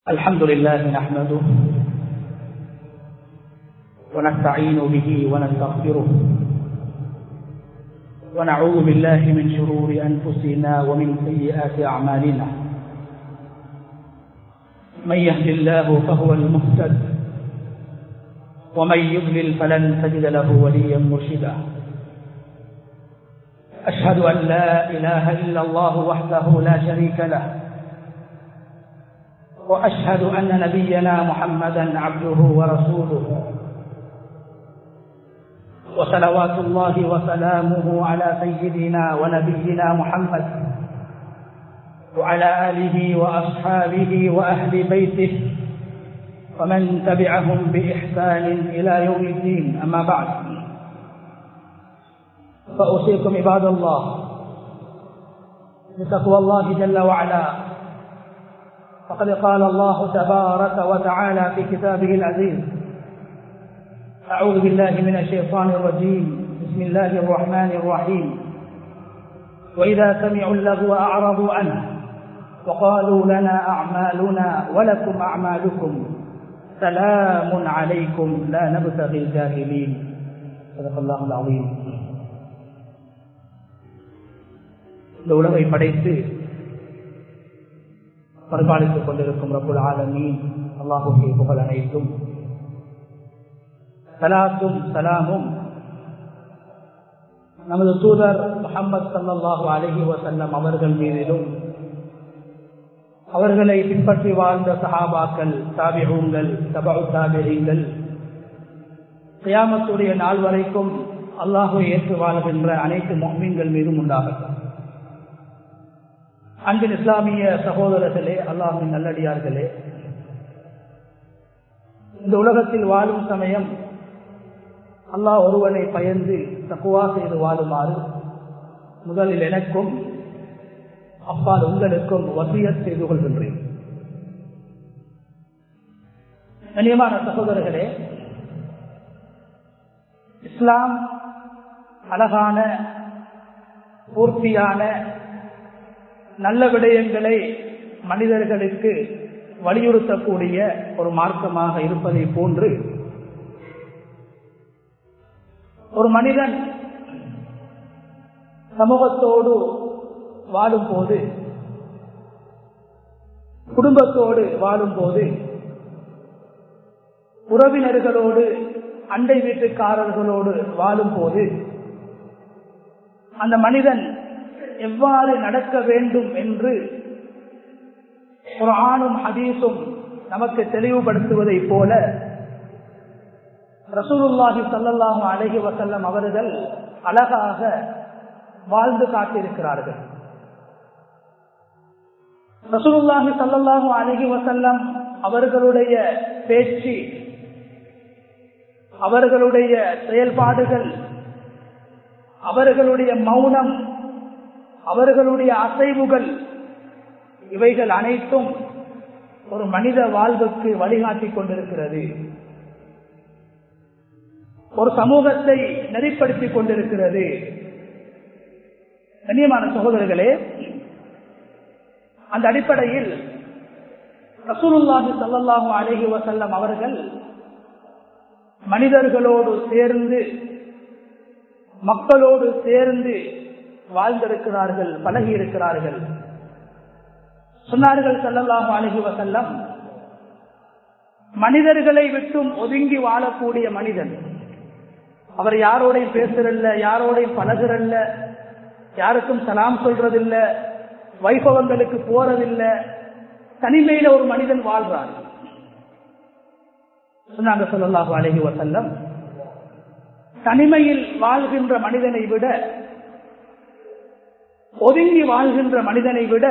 الحمد لله نحمده ونستعين به ونستغفره ونعوذ بالله من شرور أنفسنا ومن سيئات أعمالنا من يهد الله فهو المهتد ومن يضلل فلن تجد له وليا مرشدا أشهد أن لا إله إلا الله وحده لا شريك له واشهد ان نبينا محمدا عبده ورسوله وصلوات الله وسلامه على سيدنا ونبينا محمد وعلى اله واصحابه واهل بيته ومن تبعهم باحسان الى يوم الدين اما بعد فاوصيكم عباد الله بتقوى الله جل وعلا فقد قال الله تبارك وتعالى في كتابه العزيز أعوذ بالله من الشيطان الرجيم بسم الله الرحمن الرحيم وإذا سمعوا اللغو أعرضوا عنه وقالوا لنا أعمالنا ولكم أعمالكم سلام عليكم لا نبتغي الجاهلين صدق الله العظيم இந்த உலகை படைத்து பரிபாலித்துக் கொண்டிருக்கும் ரபுல் ஆலமீன் அல்லாஹுடைய புகழ் அனைத்தும் சலாத்தும் சலாமும் நமது தூதர் முகமது சல்லாஹூ அலஹி வசல்லம் அவர்கள் மீதிலும் அவர்களை பின்பற்றி வாழ்ந்த சஹாபாக்கள் தாபிகங்கள் தபு தாபிகள் கியாமத்துடைய நாள் வரைக்கும் அல்லாஹை ஏற்று வாழ்கின்ற அனைத்து மொமீன்கள் மீதும் உண்டாகட்டும் அன்பின் இஸ்லாமிய சகோதரர்களே அல்லாஹின் நல்லடியார்களே இந்த உலகத்தில் வாழும் சமயம் அல்லாஹ் ஒருவனை பயந்து தக்குவா செய்து வாழுமாறு முதலில் எனக்கும் அப்பால் உங்களுக்கும் வசியத் செய்து கொள்கின்றேன் கண்ணியமான சகோதரர்களே இஸ்லாம் அழகான பூர்த்தியான நல்ல விடயங்களை மனிதர்களுக்கு வலியுறுத்தக்கூடிய ஒரு மார்க்கமாக இருப்பதை போன்று ஒரு மனிதன் சமூகத்தோடு வாழும் போது குடும்பத்தோடு வாழும் போது உறவினர்களோடு அண்டை வீட்டுக்காரர்களோடு வாழும் போது அந்த மனிதன் எவ்வாறு நடக்க வேண்டும் என்று ஒரு ஆணும் ஹதீஸும் நமக்கு தெளிவுபடுத்துவதை போல ரசூலுல்லாஹி சல்லாஹூ அலஹி வசல்லம் அவர்கள் அழகாக வாழ்ந்து காட்டியிருக்கிறார்கள் ரசூலுல்லாஹி சல்லாஹூ அலஹி வசல்லம் அவர்களுடைய பேச்சு அவர்களுடைய செயல்பாடுகள் அவர்களுடைய மௌனம் அவர்களுடைய அசைவுகள் இவைகள் அனைத்தும் ஒரு மனித வாழ்வுக்கு வழிகாட்டி கொண்டிருக்கிறது ஒரு சமூகத்தை நெறிப்படுத்திக் கொண்டிருக்கிறது கண்ணியமான சகோதரர்களே அந்த அடிப்படையில் ரசூலுல்லாஹி சல்லாஹூ அலஹி வசல்லம் அவர்கள் மனிதர்களோடு சேர்ந்து மக்களோடு சேர்ந்து வாழ்ந்திருக்கிறார்கள் பழகி இருக்கிறார்கள் சொன்னார்கள் செல்லலாம் அழகி வசல்லம் மனிதர்களை விட்டும் ஒதுங்கி வாழக்கூடிய மனிதன் அவர் யாரோடையும் பேசுறல்ல யாரோடையும் பழகிறல்ல யாருக்கும் சலாம் சொல்றதில்ல வைபவங்களுக்கு போறதில்ல தனிமையில ஒரு மனிதன் வாழ்றார் சொன்னாங்க சொல்லலாஹு அழகி வசல்லம் தனிமையில் வாழ்கின்ற மனிதனை விட ஒதுங்கி வாழ்கின்ற மனிதனை விட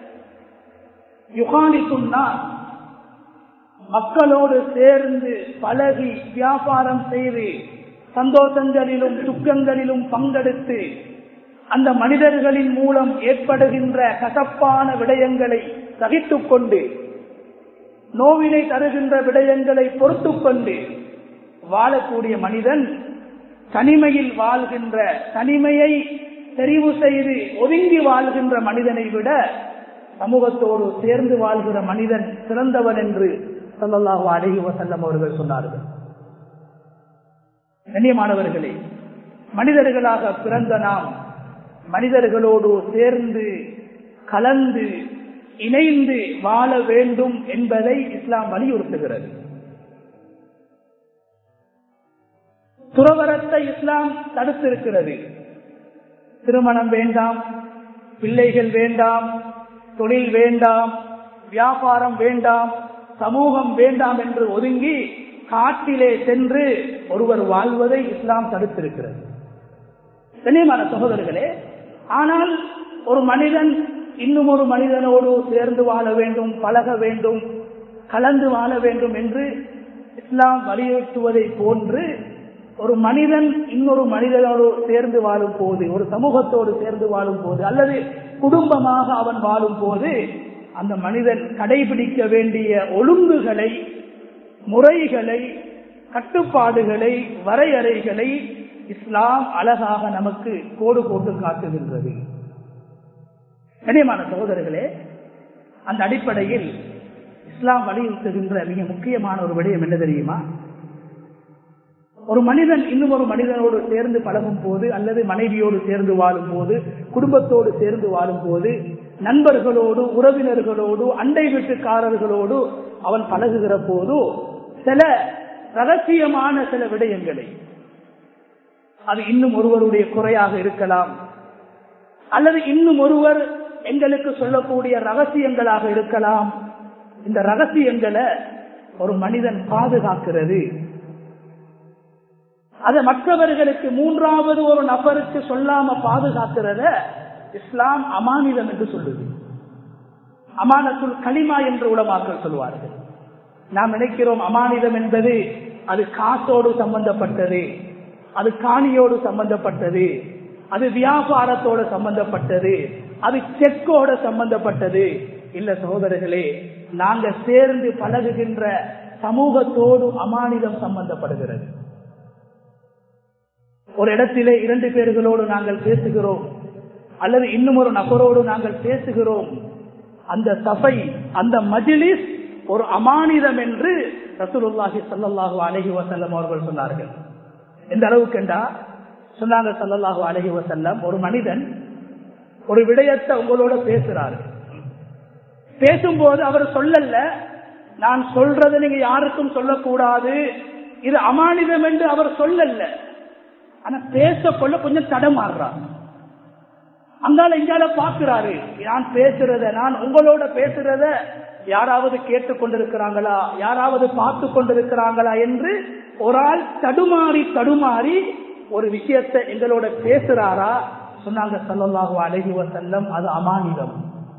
யுகானி சொன்னார் மக்களோடு சேர்ந்து பழகி வியாபாரம் செய்து சந்தோஷங்களிலும் துக்கங்களிலும் பங்கெடுத்து அந்த மனிதர்களின் மூலம் ஏற்படுகின்ற கசப்பான விடயங்களை சகித்துக் கொண்டு நோவினை தருகின்ற விடயங்களை பொறுத்து கொண்டு வாழக்கூடிய மனிதன் தனிமையில் வாழ்கின்ற தனிமையை தெரிவு செய்து ஒதுங்கி வாழ்கின்ற மனிதனை விட சமூகத்தோடு சேர்ந்து வாழ்கிற மனிதன் சிறந்தவன் என்று சல்லல்லாஹு அலைஹி வசல்லம் அவர்கள் சொன்னார்கள் கண்ணியமானவர்களே மனிதர்களாக பிறந்த நாம் மனிதர்களோடு சேர்ந்து கலந்து இணைந்து வாழ வேண்டும் என்பதை இஸ்லாம் வலியுறுத்துகிறது துறவரத்தை இஸ்லாம் தடுத்திருக்கிறது திருமணம் வேண்டாம் பிள்ளைகள் வேண்டாம் தொழில் வேண்டாம் வியாபாரம் வேண்டாம் சமூகம் வேண்டாம் என்று ஒதுங்கி காட்டிலே சென்று ஒருவர் வாழ்வதை இஸ்லாம் தடுத்திருக்கிறது கண்ணியமான சகோதரர்களே ஆனால் ஒரு மனிதன் இன்னும் ஒரு மனிதனோடு சேர்ந்து வாழ வேண்டும் பழக வேண்டும் கலந்து வாழ வேண்டும் என்று இஸ்லாம் வலியுறுத்துவதை போன்று ஒரு மனிதன் இன்னொரு மனிதனோடு சேர்ந்து வாழும் போது ஒரு சமூகத்தோடு சேர்ந்து வாழும் போது அல்லது குடும்பமாக அவன் வாழும் போது அந்த மனிதன் கடைபிடிக்க வேண்டிய ஒழுங்குகளை முறைகளை கட்டுப்பாடுகளை வரையறைகளை இஸ்லாம் அழகாக நமக்கு கோடு போட்டு காட்டுகின்றது கனியமான சகோதரர்களே அந்த அடிப்படையில் இஸ்லாம் வலியுறுத்துகின்ற மிக முக்கியமான ஒரு விடயம் என்ன தெரியுமா ஒரு மனிதன் இன்னும் ஒரு மனிதனோடு சேர்ந்து பழகும் போது அல்லது மனைவியோடு சேர்ந்து வாழும் போது குடும்பத்தோடு சேர்ந்து வாழும் போது நண்பர்களோடு உறவினர்களோடு அண்டை வீட்டுக்காரர்களோடு அவன் பழகுகிற போது சில ரகசியமான சில விடயங்களை அது இன்னும் ஒருவருடைய குறையாக இருக்கலாம் அல்லது இன்னும் ஒருவர் எங்களுக்கு சொல்லக்கூடிய ரகசியங்களாக இருக்கலாம் இந்த ரகசியங்களை ஒரு மனிதன் பாதுகாக்கிறது அதை மற்றவர்களுக்கு மூன்றாவது ஒரு நபருக்கு சொல்லாம பாதுகாக்கிறத இஸ்லாம் அமானிதம் என்று சொல்லுது அமானத்துள் களிமா என்று உலமாக்கள் சொல்வார்கள் நாம் நினைக்கிறோம் அமானிதம் என்பது அது காசோடு சம்பந்தப்பட்டது அது காணியோடு சம்பந்தப்பட்டது அது வியாபாரத்தோடு சம்பந்தப்பட்டது அது செக்கோட சம்பந்தப்பட்டது இல்ல சகோதரர்களே நாங்க சேர்ந்து பழகுகின்ற சமூகத்தோடு அமானிதம் சம்பந்தப்படுகிறது ஒரு இடத்திலே இரண்டு பேர்களோடு நாங்கள் பேசுகிறோம் அல்லது இன்னும் ஒரு நபரோடு நாங்கள் பேசுகிறோம் அந்த சபை அந்த மஜிலிஸ் ஒரு அமானிதம் என்று ரசூலுல்லாஹி சல்லாஹூ அலஹி வசல்லம் அவர்கள் சொன்னார்கள் எந்த அளவுக்கு என்றா சொன்னாங்க சல்லல்லாஹு அலஹி வசல்லம் ஒரு மனிதன் ஒரு விடயத்தை உங்களோட பேசுறாரு பேசும்போது அவர் சொல்லல நான் சொல்றதை நீங்க யாருக்கும் சொல்லக்கூடாது இது அமானிதம் என்று அவர் சொல்லல ஆனா பேசக்கொள்ள கொஞ்சம் தடமாறுறார் அங்கால இங்கால பாக்குறாரு நான் பேசுறத நான் உங்களோட பேசுறத யாராவது கேட்டுக் கொண்டிருக்கிறாங்களா யாராவது பார்த்து கொண்டிருக்கிறாங்களா என்று ஒரு ஆள் தடுமாறி தடுமாறி ஒரு விஷயத்தை எங்களோட பேசுறாரா சொன்னாங்க சல்லல்லாஹு அழகி வசல்லம் அது அமானிதம்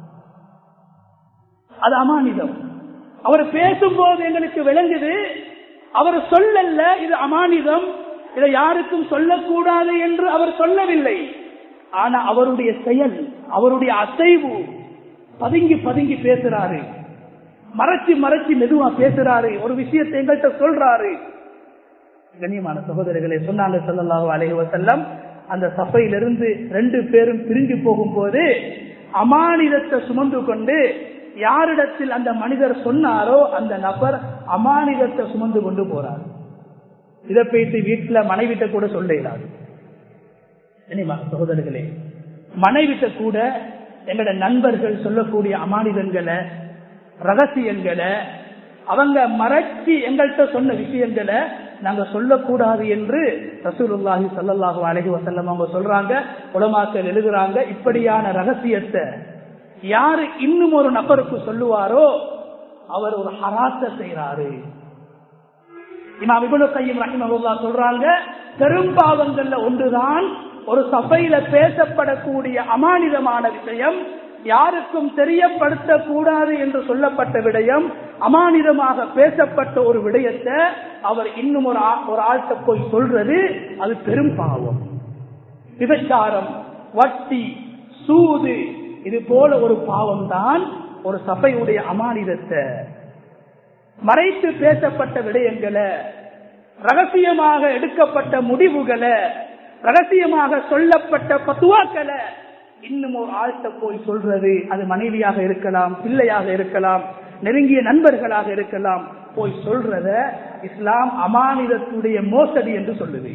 அது அமானிதம் அவர் பேசும்போது எங்களுக்கு விளங்குது அவர் சொல்லல இது அமானிதம் இதை யாருக்கும் சொல்லக்கூடாது என்று அவர் சொல்லவில்லை ஆனா அவருடைய செயல் அவருடைய அசைவு பதுங்கி பதுங்கி பேசுறாரு மறைச்சு மறைச்சு மெதுவா பேசுறாரு ஒரு விஷயத்தை எங்கள்கிட்ட சொல்றாரு கண்ணியமான சகோதரர்களை சொன்னாங்க சொல்லலாஹு அலைஹி வசல்லம் அந்த சபையிலிருந்து ரெண்டு பேரும் பிரிஞ்சு போகும்போது அமானிதத்தை சுமந்து கொண்டு யாரிடத்தில் அந்த மனிதர் சொன்னாரோ அந்த நபர் அமானிதத்தை சுமந்து கொண்டு போறார் இதை பேசி வீட்டுல மனைவிட்ட கூட சொல்ல இயலாது சகோதரர்களே மனைவிட்ட கூட எங்கட நண்பர்கள் சொல்லக்கூடிய அமானிதங்களை ரகசியங்களை அவங்க மறைச்சி எங்கள்கிட்ட சொன்ன விஷயங்களை நாங்க சொல்லக்கூடாது என்று ரசூலுல்லாஹி சல்லாஹூ அலஹி வசல்லம் அவங்க சொல்றாங்க உலமாக்கள் எழுதுறாங்க இப்படியான ரகசியத்தை யாரு இன்னும் ஒரு நபருக்கு சொல்லுவாரோ அவர் ஒரு ஹராத்த செய்யறாரு இமாம் இபுனு கையும் ரஹிமகுல்லா சொல்றாங்க பெரும்பாவங்கள்ல ஒன்றுதான் ஒரு சபையில பேசப்படக்கூடிய அமானிதமான விஷயம் யாருக்கும் தெரியப்படுத்தக்கூடாது என்று சொல்லப்பட்ட விடயம் அமானிதமாக பேசப்பட்ட ஒரு விடயத்தை அவர் இன்னும் ஒரு ஒரு ஆள்கிட்ட போய் சொல்றது அது பெரும் பாவம் விபச்சாரம் வட்டி சூது இது போல ஒரு பாவம் தான் ஒரு சபையுடைய அமானிதத்தை மறைத்து பேசப்பட்ட விடயங்களை ரகசியமாக எடுக்கப்பட்ட முடிவுகளை ரகசியமாக சொல்லப்பட்ட பத்துவாக்களை இன்னும் ஒரு ஆழ்த்த போய் சொல்றது அது மனைவியாக இருக்கலாம் பிள்ளையாக இருக்கலாம் நெருங்கிய நண்பர்களாக இருக்கலாம் போய் சொல்றத இஸ்லாம் அமானிதத்துடைய மோசடி என்று சொல்லுது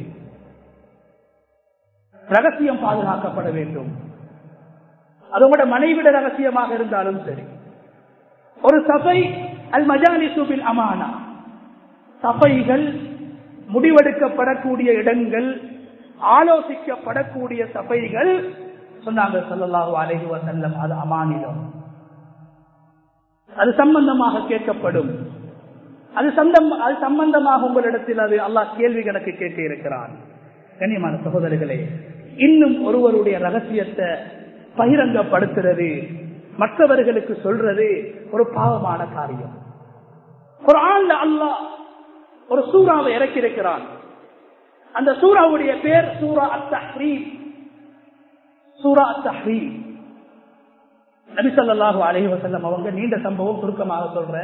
ரகசியம் பாதுகாக்கப்பட வேண்டும் அதோட மனைவிட ரகசியமாக இருந்தாலும் சரி ஒரு சபை அல் மஜாலிசுபில் அமானா சபைகள் முடிவெடுக்கப்படக்கூடிய இடங்கள் ஆலோசிக்கப்படக்கூடிய சபைகள் சொன்னாங்க சொல்லலாஹு அலைஹி வசல்லம் அது அமானிதம் அது சம்பந்தமாக கேட்கப்படும் அது சந்தம் அது சம்பந்தமாக உங்களிடத்தில் அது அல்லாஹ் கேள்வி கணக்கு கேட்க இருக்கிறான் கண்ணியமான சகோதரர்களே இன்னும் ஒருவருடைய ரகசியத்தை பகிரங்கப்படுத்துறது மற்றவர்களுக்கு சொல்றது ஒரு பாவமான காரியம் ஒரு ஆண்ட அல்லாஹ் ஒரு சூறாவை இறக்கியிருக்கிறான் அந்த சூறாவுடைய பேர் சூரா அத்தஹ்ரீம் சூரா அத்தஹ்ரீம் நபி ஸல்லல்லாஹு அலைஹி வஸல்லம் அவங்க நீண்ட சம்பவம் சுருக்கமாக சொல்ற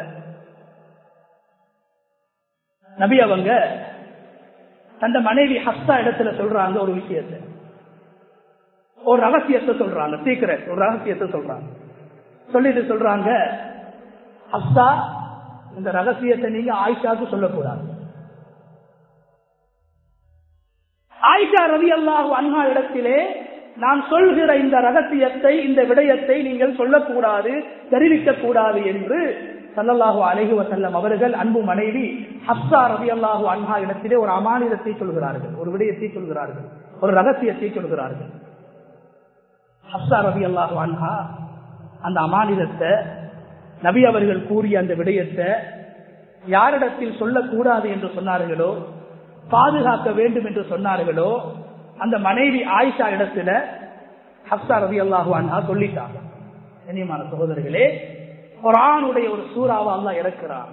நபி அவங்க தந்த மனைவி ஹஸ்தா இடத்துல சொல்றாங்க ஒரு விஷயத்தை ஒரு ரகசியத்தை சொல்றாங்க சீக்கிரம் ஒரு ரகசியத்தை சொல்றாங்க சொல்லிட்டு சொல்றாங்க ஹஸ்தா இந்த ரகசியத்தை நீங்க ஆயிஷாவுக்கு சொல்லக்கூடாது ஆயிஷா ரவி அல்லாஹு அண்ணா இடத்திலே நான் சொல்கிற இந்த ரகசியத்தை இந்த விடயத்தை நீங்கள் சொல்லக்கூடாது தெரிவிக்க கூடாது என்று சல்லல்லாஹு அலஹி வசல்லம் அவர்கள் அன்பு மனைவி ஹப்சா ரவி அல்லாஹு அன்ஹா இடத்திலே ஒரு அமானிதத்தை சொல்கிறார்கள் ஒரு விடயத்தை சொல்கிறார்கள் ஒரு ரகசியத்தை சொல்கிறார்கள் ஹப்சா ரவி அல்லாஹு அன்ஹா அந்த அமானிதத்தை நபி அவர்கள் கூறிய அந்த விடயத்தை யாரிடத்தில் சொல்லக்கூடாது என்று சொன்னார்களோ பாதுகாக்க வேண்டும் என்று சொன்னார்களோ அந்த மனைவி ஆயிஷா இடத்துல ஹப்சா ரவி அல்லாஹு அன்ஹா சொல்லிட்டாங்க கண்ணியமான சகோதரர்களே குரானுடைய ஒரு சூறாவை அல்லா இறக்கிறான்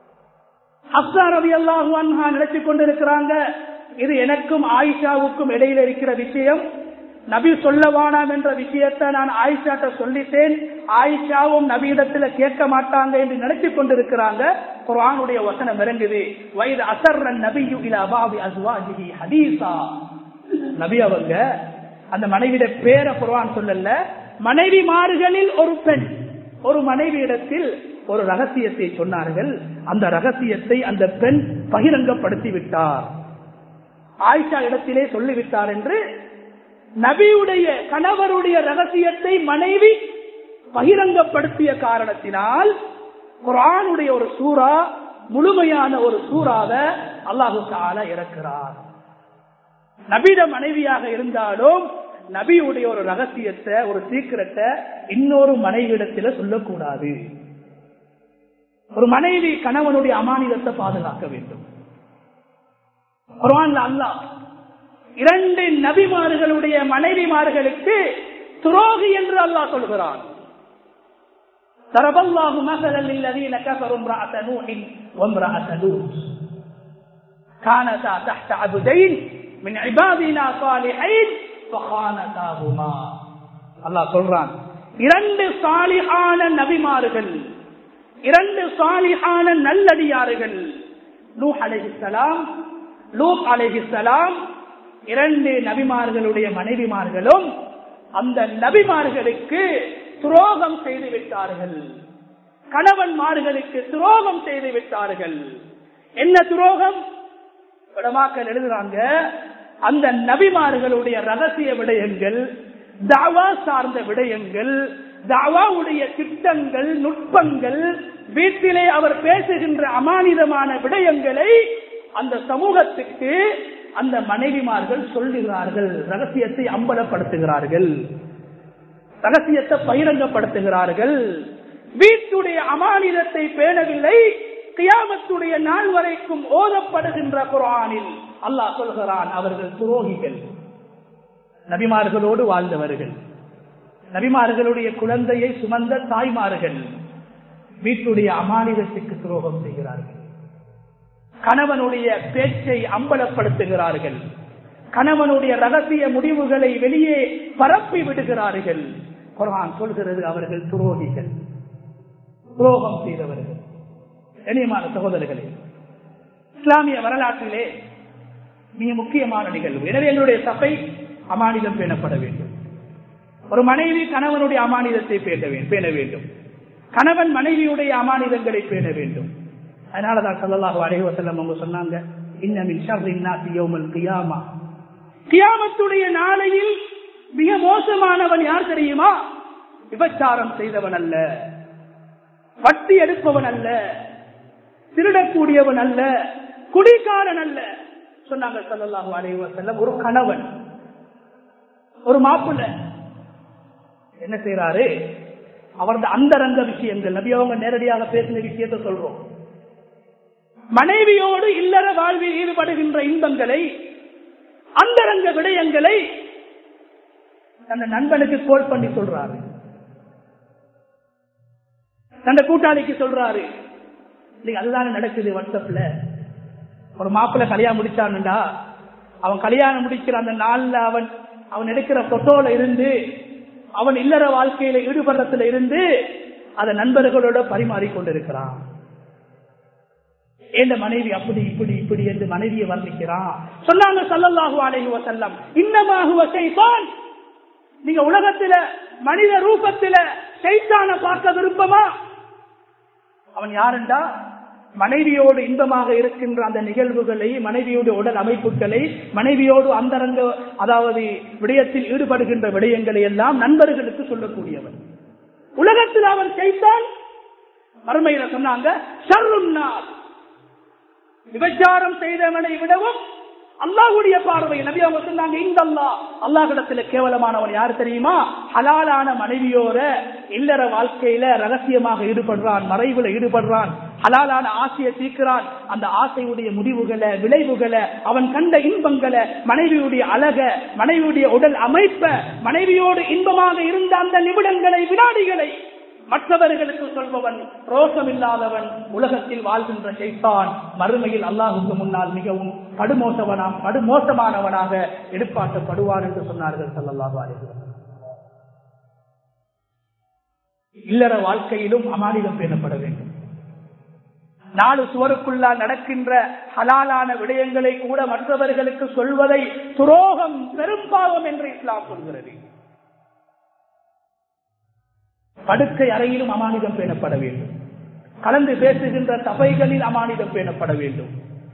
ஹப்சா ரவி அல்லாஹு அன்ஹா நினைச்சு கொண்டிருக்கிறாங்க இது எனக்கும் ஆயிஷாவுக்கும் இடையில இருக்கிற விஷயம் நபி சொல்ல வேணாம் என்ற விஷயத்தை நான் ஆயிஷாட்ட சொல்லிட்டேன் ஆயிஷாவும் நபியிடத்துல கேட்க மாட்டாங்க என்று நினைச்சு கொண்டிருக்கிறாங்க குரானுடைய வசனம் இறங்குது வயது அசர்ரன் நபியு இல அபாவி அஸ்வாஜிஹி ஹதீசா நபி அவங்க அந்த மனைவிட பேர குர்ஆன் சொல்லல மனைவிமார்களில் ஒரு பெண் ஒரு மனைவி இடத்தில் ஒரு ரகசியத்தை சொன்னார்கள் அந்த ரகசியத்தை அந்த பெண் பகிரங்கப்படுத்தி விட்டார் ஆயிஷா இடத்திலே சொல்லிவிட்டார் என்று நபியுடைய கணவருடைய ரகசியத்தை மனைவி பகிரங்கப்படுத்திய காரணத்தினால் குரானுடைய ஒரு சூறா முழுமையான ஒரு சூறாவை அல்லாஹு தால இறக்கிறார் நபிட மனைவியாக இருந்தாலும் நபியுடைய ஒரு ரகசியத்தை ஒரு சீக்கிரத்தை இன்னொரு மனைவிடத்தில சொல்லக்கூடாது ஒரு மனைவி கணவனுடைய அமானிதத்தை பாதுகாக்க வேண்டும் குரான்ல அல்லாஹ் இரண்டு நபிமார்களுடைய மனைவிமார்களுக்கு துரோகி என்று அல்லாஹ் சொல்கிறான் தரபல்லாஹு மகலல் الذين كفروا امرأة نوح وامرأة لوط كانتا تحت عبدين من عبادنا صالحين فخانتاهما அல்லாஹ் சொல்றான் இரண்டு சாலிஹான நபிமார்கள் இரண்டு சாலிஹான நல்லடியார்கள் நூஹ் அலைஹிஸ்ஸலாம் லூத் அலைஹிஸ்ஸலாம் இரண்டு நபிமார்களுடைய மனைவிமார்களும் அந்த நபிமார்களுக்கு துரோகம் செய்து விட்டார்கள் கணவன்மார்களுக்கு துரோகம் செய்து விட்டார்கள் என்ன துரோகம் படமாக்கல் எழுதுறாங்க அந்த நபிமார்களுடைய ரகசிய விடயங்கள் தாவா சார்ந்த விடயங்கள் தாவாவுடைய திட்டங்கள் நுட்பங்கள் வீட்டிலே அவர் பேசுகின்ற அமானிதமான விடயங்களை அந்த சமூகத்துக்கு அந்த மனைவிமார்கள் சொல்லுகிறார்கள் ரகசியத்தை அம்பலப்படுத்துகிறார்கள் ரகசியத்தை பகிரங்கப்படுத்துகிறார்கள் வீட்டுடைய அமானிதத்தை பேணவில்லை கியாமத்துடைய நாள் வரைக்கும் ஓதப்படுகின்ற குரானில் அல்லாஹ் சொல்கிறான் அவர்கள் துரோகிகள் நபிமார்களோடு வாழ்ந்தவர்கள் நபிமார்களுடைய குழந்தையை சுமந்த தாய்மார்கள் வீட்டுடைய அமானிதத்துக்கு துரோகம் செய்கிறார்கள் கணவனுடைய பேச்சை அம்பலப்படுத்துகிறார்கள் கணவனுடைய ரகசிய முடிவுகளை வெளியே பரப்பி விடுகிறார்கள் குரான் சொல்கிறது அவர்கள் துரோகிகள் துரோகம் செய்தவர்கள் கண்ணியமான சகோதரர்களே இஸ்லாமிய வரலாற்றிலே மிக முக்கியமான நிகழ்வு எனவே எங்களுடைய சபை அமானிதம் பேணப்பட வேண்டும் ஒரு மனைவி கணவனுடைய அமானிதத்தை பேண வேண்டும் கணவன் மனைவியுடைய அமானிதங்களை பேண வேண்டும் அதனாலதான் சல்லல்லாஹு அலைஹி வஸல்லம் அவங்க சொன்னாங்க இன்னமின் ஷர்ரின் நாசி யௌமல் கியாமா கியாமத்துடைய நாளையில் மிக மோசமானவன் யார் தெரியுமா விபச்சாரம் செய்தவன் அல்ல வட்டி எடுப்பவன் அல்ல திருடக்கூடியவன் அல்ல குடிகாரன் அல்ல சொன்னாங்க சல்லல்லாஹு அலைஹி வஸல்லம் ஒரு கணவன் ஒரு மாப்பிள்ள என்ன செய்யறாரு அவரது அந்தரங்க விஷயங்கள் நபி அவங்க நேரடியாக பேசின விஷயத்தை சொல்றோம் மனைவியோடு இல்லற வாழ்வில் ஈடுபடுகின்ற இன்பங்களை அந்தரங்க விடயங்களை அந்த நண்பனுக்கு கோல் பண்ணி சொல்றாரு தந்த கூட்டாளிக்கு சொல்றாரு இன்னைக்கு அதுதானே நடக்குது வாட்ஸ்அப்ல ஒரு மாப்பிள்ள கல்யாணம் முடிச்சான்டா அவன் கல்யாணம் முடிக்கிற அந்த நாள்ல அவன் அவன் எடுக்கிற போட்டோல இருந்து அவன் இல்லற வாழ்க்கையில ஈடுபடுறதுல இருந்து அதை நண்பர்களோட பரிமாறி கொண்டிருக்கிறான் எந்த மனைவி அப்படி இப்படி இப்படி என்று மனைவியை வர்ணிக்கிறான் சொன்னாங்க சல்லல்லாஹு அலைஹி வஸல்லம் இன்னமாகுவ ஷைத்தான் நீங்க உலகத்துல மனித ரூபத்துல சைத்தான பார்க்க விருப்பமா அவன் யாருண்டா மனைவியோடு இன்பமாக இருக்கின்ற அந்த நிகழ்வுகளை மனைவியோடு உடல் அமைப்புகளை மனைவியோடு அந்தரங்க அதாவது விடயத்தில் ஈடுபடுகின்ற விடயங்களை எல்லாம் நண்பர்களுக்கு சொல்லக்கூடியவன் உலகத்தில் அவன் செய்தான் மறுமையில சொன்னாங்க ஷர்ருன்னார் விபச்சாரம் செய்தவனை விடவும் அல்லாஹுடைய பார்வை நபி அவங்க சொன்னாங்க இந்த அல்லா அல்லாஹிடத்துல கேவலமானவன் யாரு தெரியுமா ஹலாலான மனைவியோர இல்லற வாழ்க்கையில ரகசியமாக ஈடுபடுறான் மறைவுல ஈடுபடுறான் ஹலாலான ஆசையை தீர்க்கிறான் அந்த ஆசையுடைய முடிவுகளை விளைவுகளை அவன் கண்ட இன்பங்களை மனைவியுடைய அழக மனைவியுடைய உடல் அமைப்ப மனைவியோடு இன்பமாக இருந்த அந்த நிமிடங்களை வினாடிகளை மற்றவர்களுக்கு சொல்பவன் ரோஷம் இல்லாதவன் உலகத்தில் வாழ்கின்ற செய்தான் மறுமையில் அல்லாஹுக்கு முன்னால் மிகவும் படுமோசவனா படுமோசமானவனாக எடுப்பாட்டப்படுவான் என்று சொன்னார்கள் சல்லல்லாஹு அலைஹி இல்லற வாழ்க்கையிலும் அமானிதம் பேணப்பட வேண்டும் நாலு சுவருக்குள்ளா நடக்கின்ற ஹலாலான விடயங்களை கூட மற்றவர்களுக்கு சொல்வதை துரோகம் பெரும்பாவம் என்று இஸ்லாம் சொல்கிறது படுக்கை அறையிலும் அமானிதம் பேணப்பட வேண்டும் கலந்து பேசுகின்ற சபைகளில் அமானிதம் பேணப்பட வேண்டும்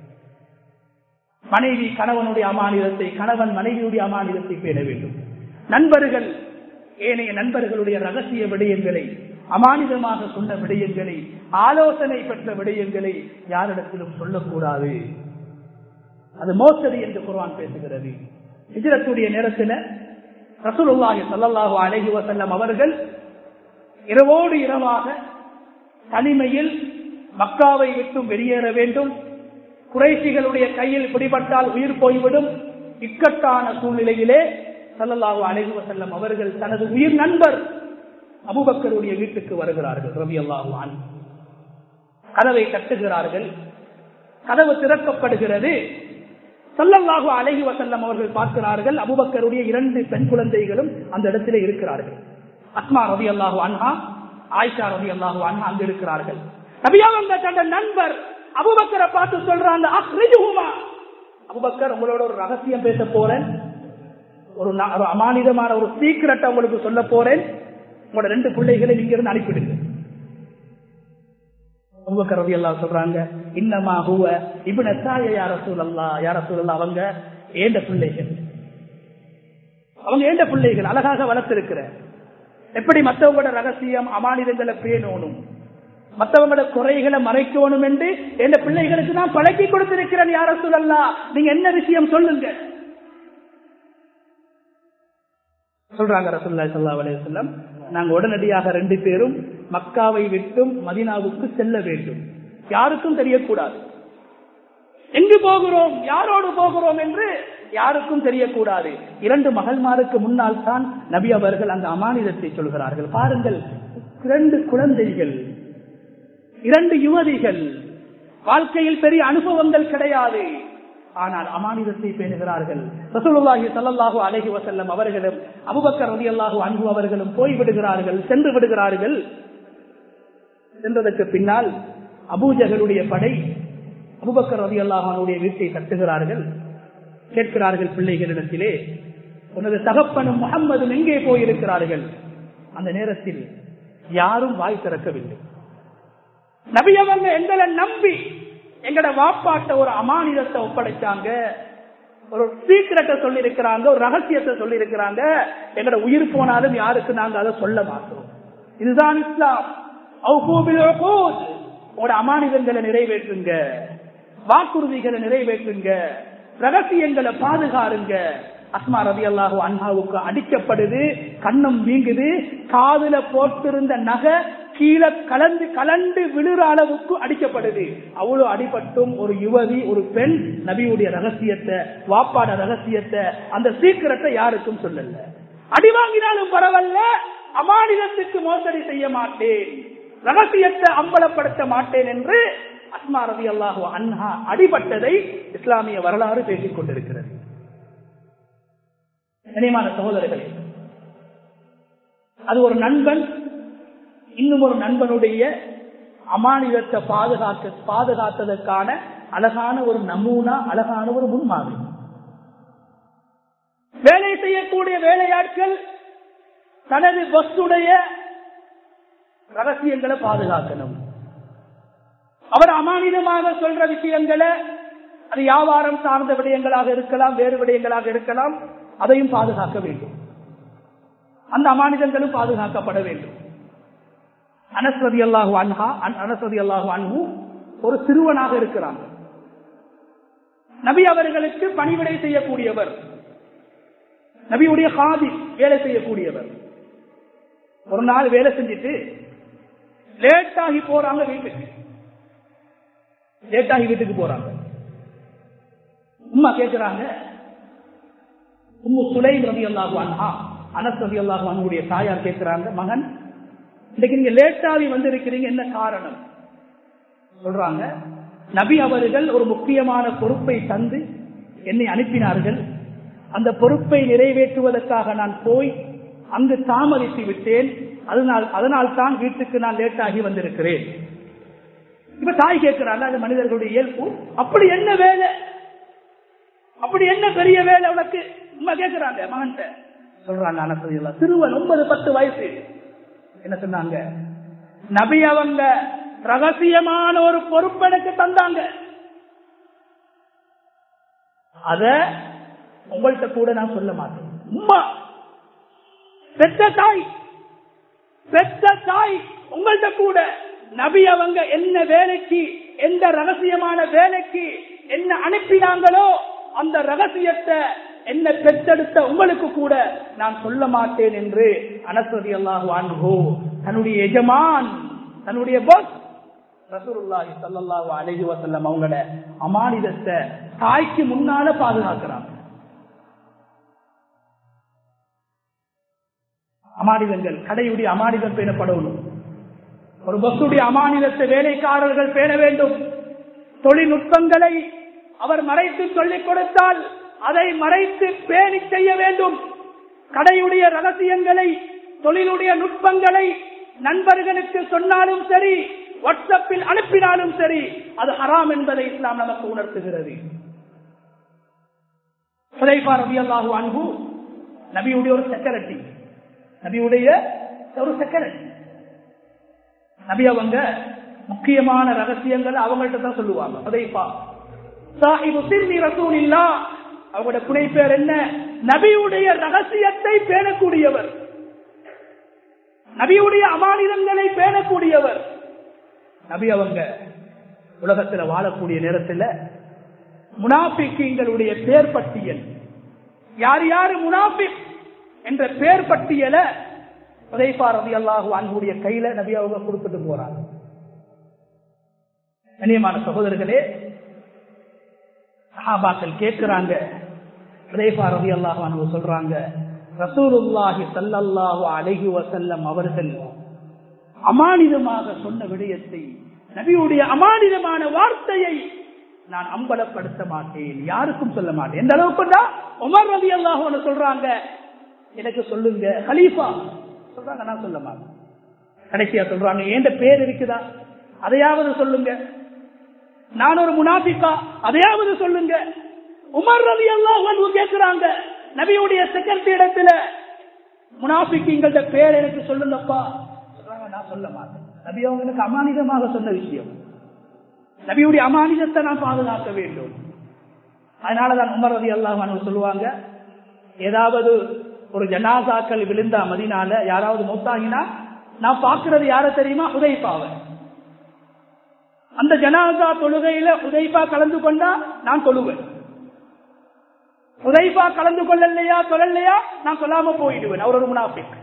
மனைவி கணவனுடைய அமானிதத்தை கணவன் மனைவியுடைய அமானிதத்தை பேண வேண்டும் நண்பர்கள் ஏனைய நண்பர்களுடைய ரகசிய விடயங்களை அமானிதமாக சொன்ன விடயங்களை ஆலோசனை பெற்ற விடயங்களை யாரிடத்திலும் சொல்லக்கூடாது அது மோசடி என்று குர்வான் பேசுகிறது ஹிஜரத்துடைய நேரத்தில் ரசூலுல்லாஹி ஸல்லல்லாஹு அலைஹி வஸல்லம் அவர்கள் இரவோடு இரவாக தனிமையில் மக்காவை விட்டும் வெளியேற வேண்டும் குறைசிகளுடைய கையில் பிடிபட்டால் உயிர் போய்விடும் இக்கட்டான சூழ்நிலையிலே சல்லல்லாஹு அலைஹி வஸல்லம் அவர்கள் தனது உயிர் நண்பர் அபுபக்கருடைய வீட்டுக்கு வருகிறார்கள் ரவி அல்லாஹு கதவை கட்டுகிறார்கள் கதவு திறக்கப்படுகிறது சல்லல்லாஹு அலைஹி வசல்லம் அவர்கள் பார்க்கிறார்கள் அபுபக்கருடைய இரண்டு பெண் குழந்தைகளும் அந்த இடத்திலே இருக்கிறார்கள் அஸ்மா ரவி அல்லாஹு அன்ஹா ஆயிஷா ரவி அல்லாஹு அன்ஹா அங்கு இருக்கிறார்கள் நபியாக அந்த தந்த நண்பர் அபுபக்கரை பார்த்து சொல்றாங்க அபுபக்கர் உங்களோட ஒரு ரகசியம் பேச போறேன் ஒரு ஒரு அமானிதமான ஒரு சீக்கிரட்டை உங்களுக்கு சொல்ல போறேன் உங்களோட ரெண்டு பிள்ளைகளை நீங்க இருந்து அனுப்பிடுங்க அபுபக்கர் ரவி அல்லா சொல்றாங்க இன்னமா ஹுவ இப்ன தாய யார சூழல்லா யார சூழல்லா அவங்க ஏண்ட பிள்ளைகள் அவங்க ஏண்ட பிள்ளைகள் அழகாக வளர்த்திருக்கிற எப்படி மற்றவங்களோட ரகசியம் அமானிதங்களை பேணணும் மற்றவங்களோட குறைகளை மறைக்கணும் என்று எந்த பிள்ளைகளுக்கு நான் பழக்கி கொடுத்திருக்கிறேன் யார சொல்லலாம் நீங்க என்ன விஷயம் சொல்லுங்க சொல்றாங்க ரசூல்லா சல்லா அலையம் நாங்க உடனடியாக ரெண்டு பேரும் மக்காவை விட்டும் மதினாவுக்கு செல்ல வேண்டும் யாருக்கும் தெரியக்கூடாது எங்கு போகிறோம் யாரோடு போகிறோம் என்று யாருக்கும் தெரியக்கூடாது இரண்டு மகள்மாருக்கு முன்னால் தான் நபி அவர்கள் அந்த அமானிதத்தை சொல்கிறார்கள் பாருங்கள் இரண்டு குழந்தைகள் இரண்டு யுவதிகள் வாழ்க்கையில் பெரிய அனுபவங்கள் கிடையாது ஆனால் அமானிதத்தை பேணுகிறார்கள் ரசூலுல்லாஹி ஸல்லல்லாஹு அலைஹி வஸல்லம் அவர்களும் அபூபக்கர் ரலியல்லாஹு அன்ஹு அவர்களும் போய் விடுகிறார்கள் சென்று விடுகிறார்கள் சென்றதற்கு பின்னால் அபூஜகளுடைய படை அபுபக்கர் ரலியல்லாஹு அன்ஹுடைய வீட்டை தட்டுகிறார்கள் கேட்கிறார்கள் பிள்ளைகளிடத்திலே உனது தகப்பனும் முகம்மதும் எங்கே போயிருக்கிறார்கள் அந்த நேரத்தில் யாரும் வாய் திறக்கவில்லை நபி அவங்க எங்களை நம்பி எங்கட வாப்பாட்ட ஒரு அமானிதத்தை ஒப்படைச்சாங்க ஒரு சீக்கிரத்தை சொல்லி இருக்கிறாங்க ஒரு ரகசியத்தை சொல்லி இருக்கிறாங்க எங்கட உயிர் போனாலும் யாருக்கு நாங்க அதை சொல்ல மாட்டோம் இதுதான் இஸ்லாம் உங்களோட அமானிதங்களை நிறைவேற்றுங்க வாக்குறுதிகளை நிறைவேற்றுங்க ரகசியங்களை பாதுகாருங்க அஸ்மா ரவி அல்லாஹு அண்ணாவுக்கு அடிக்கப்படுது கண்ணம் வீங்குது காதுல போட்டிருந்த நகை கீழே கலந்து கலண்டு விழுற அளவுக்கு அடிக்கப்படுது அவ்வளவு அடிபட்டும் ஒரு யுவதி ஒரு பெண் நபியுடைய ரகசியத்தை வாப்பாட ரகசியத்தை அந்த சீக்கிரத்தை யாருக்கும் சொல்லல அடி வாங்கினாலும் பரவாயில்ல அமானிதத்துக்கு மோசடி செய்ய மாட்டேன் ரகசியத்தை அம்பலப்படுத்த மாட்டேன் என்று அஸ்மா ரவி அல்லாஹு அன்ஹா அடிபட்டதை இஸ்லாமிய வரலாறு பேசிக் கொண்டிருக்கிறது கனியமான சகோதரர்களே அது ஒரு நண்பன் இன்னும் ஒரு நண்பனுடைய அமானிதத்தை பாதுகாக்க பாதுகாத்ததற்கான அழகான ஒரு நமூனா அழகான ஒரு முன்மாதிரி வேலை செய்யக்கூடிய வேலையாட்கள் தனது பஸ்ஸுடைய ரகசியங்களை பாதுகாக்கணும் அவர் அமானிதமாக சொல்ற விஷயங்களை அது வியாபாரம் சார்ந்த விடயங்களாக இருக்கலாம் வேறு விடயங்களாக இருக்கலாம் அதையும் பாதுகாக்க வேண்டும் அந்த அமானிதங்களும் பாதுகாக்கப்பட வேண்டும் அனஸ்வதி அல்லாஹு அன்ஹா அனஸ்வதி அல்லாஹு அன்ஹு ஒரு சிறுவனாக இருக்கிறாங்க நபி அவர்களுக்கு பணிவிடை செய்யக்கூடியவர் நபியுடைய காதி வேலை செய்யக்கூடியவர் ஒரு நாள் வேலை செஞ்சுட்டு லேட் ஆகி போறாங்க வீட்டுக்கு லேட் ஆகி வீட்டுக்கு போறாங்க உமா கேட்கிறாங்க உம்மு சுலை ரவி அல்லாஹு அன்ஹா அனஸ் ரவி அல்லாஹு அன்னுடைய தாயார் கேட்கிறாங்க மகன் இன்னைக்கு நீங்க லேட்டாகி வந்திருக்கிறீங்க என்ன காரணம் சொல்றாங்க நபி அவர்கள் ஒரு முக்கியமான பொறுப்பை தந்து என்னை அனுப்பினார்கள் அந்த பொறுப்பை நிறைவேற்றுவதற்காக நான் போய் அங்கு தாமதித்து விட்டேன் அதனால் அதனால் தான் வீட்டுக்கு நான் லேட்டாகி வந்திருக்கிறேன் இப்ப தாய் கேட்கிறாங்க அது மனிதர்களுடைய இயல்பு அப்படி என்ன வேலை அப்படி என்ன பெரிய வேலை உனக்கு உண்மை கேட்கிறாங்க மகன்கிட்ட சொல்றாங்க அனசதியெல்லாம் சிறுவன் ஒன்பது பத்து வயசு என்ன சொன்னாங்க நபி அவங்க ரகசியமான ஒரு பொறுப்பு எனக்கு தந்தாங்க அத உங்கள்கிட்ட கூட நான் சொல்ல மாட்டேன் உம்மா பெற்ற தாய் பெற்ற தாய் உங்கள்கிட்ட கூட நபி அவங்க என்ன வேலைக்கு எந்த ரகசியமான வேலைக்கு என்ன அனுப்பினாங்களோ அந்த ரகசியத்தை என்ன பெற்றெடுத்த உங்களுக்கு கூட நான் சொல்ல மாட்டேன் என்று அனஸ்வதி அல்லாஹு அன்பு தன்னுடைய எஜமான் தன்னுடைய பாஸ் ரசூலுல்லாஹி ஸல்லல்லாஹு அலைஹி வஸல்லம் அவங்களோட அமானிதத்தை தாய்க்கு முன்னால பாதுகாக்கிறாங்க அமானிதங்கள் கடையுடைய அமானிதம் பேணப்படணும் ஒரு பஸ்ஸுடைய அமானிதத்தை வேலைக்காரர்கள் பேண வேண்டும் தொழில்நுட்பங்களை அவர் மறைத்து சொல்லிக் கொடுத்தால் அதை மறைத்து பேணி செய்ய வேண்டும் கடையுடைய ரகசியங்களை தொழிலுடைய நுட்பங்களை நண்பர்களுக்கு சொன்னாலும் சரி வாட்ஸ்அப்பில் அனுப்பினாலும் சரி அது ஹராம் என்பதை இஸ்லாம் நமக்கு உணர்த்துகிறது ரவி அன்பு நபியுடைய ஒரு செக்ரட்டரி நபியுடைய ஒரு செக்ரட்டரி நபி அவங்க முக்கியமான ரகசியங்கள் அவங்கள்ட்ட தான் சொல்லுவாங்க அதைப்பா சாஹிபு சிறுமி ரசூல் இல்லா அவங்களோட புனை பேர் என்ன நபியுடைய ரகசியத்தை பேணக்கூடியவர் நபியுடைய அமானிதங்களை பேணக்கூடியவர் நபி அவங்க உலகத்தில் வாழக்கூடிய நேரத்தில் முனாபிக்குங்களுடைய பேர் பட்டியல் யார் யாரு முனாபிக் என்ற பேர் பட்டியலை உதைப்பா ரவி அல்லாஹு அன்புடைய கையில நபி அவங்க கொடுத்துட்டு போறாங்க கண்ணியமான சகோதரர்களே சஹாபாக்கள் கேட்கிறாங்க உதைப்பா ரவி அல்லாஹு அன்பு சொல்றாங்க ரசூலுல்லாஹி சல்லல்லாஹு அலைஹி வசல்லம் அவர்கள் அமானிதமாக சொன்ன விடயத்தை நபியுடைய அமானிதமான வார்த்தையை நான் அம்பலப்படுத்த மாட்டேன் யாருக்கும் சொல்ல மாட்டேன் எந்த அளவுக்கு உமர் ரவி அல்லாஹு சொல்றாங்க எனக்கு சொல்லுங்க கலீஃபா சொல்றாங்க நான் சொல்ல மாட்டேன் கடைசியா சொல்றாங்க ஏண்ட பேர் இருக்குதா அதையாவது சொல்லுங்க நான் ஒரு முனாபிக்கா அதையாவது சொல்லுங்க உமர் ரவி அல்லாஹ் கேட்கிறாங்க நபியுடைய செக்ரட்டரி இடத்துல முனாபிக்கு எங்கள்ட பேர் எனக்கு சொல்லுங்கப்பா சொல்றாங்க நான் நான் சொல்ல மாட்டேன் நபி அவங்க எனக்கு அமானிதமாக சொன்ன விஷயம் நபியுடைய அமானிதத்தை நான் பாதுகாக்க வேண்டும் அதனாலதான் உமர் ரதி அல்லாஹ் சொல்லுவாங்க ஏதாவது ஒரு ஜனாசாக்கள் விழுந்தா மதினால யாராவது மூத்தாகினா நான் பாக்குறது யார தெரியுமா உதைப்பாவ அந்த ஜனாசா தொழுகையில உதைப்பா கலந்து கொண்டா நான் தொழுவேன் உதைப்பா கலந்து கொள்ளலையா சொல்லலையா நான் சொல்லாம போயிடுவேன் அவர் ஒரு முனாஃபிக்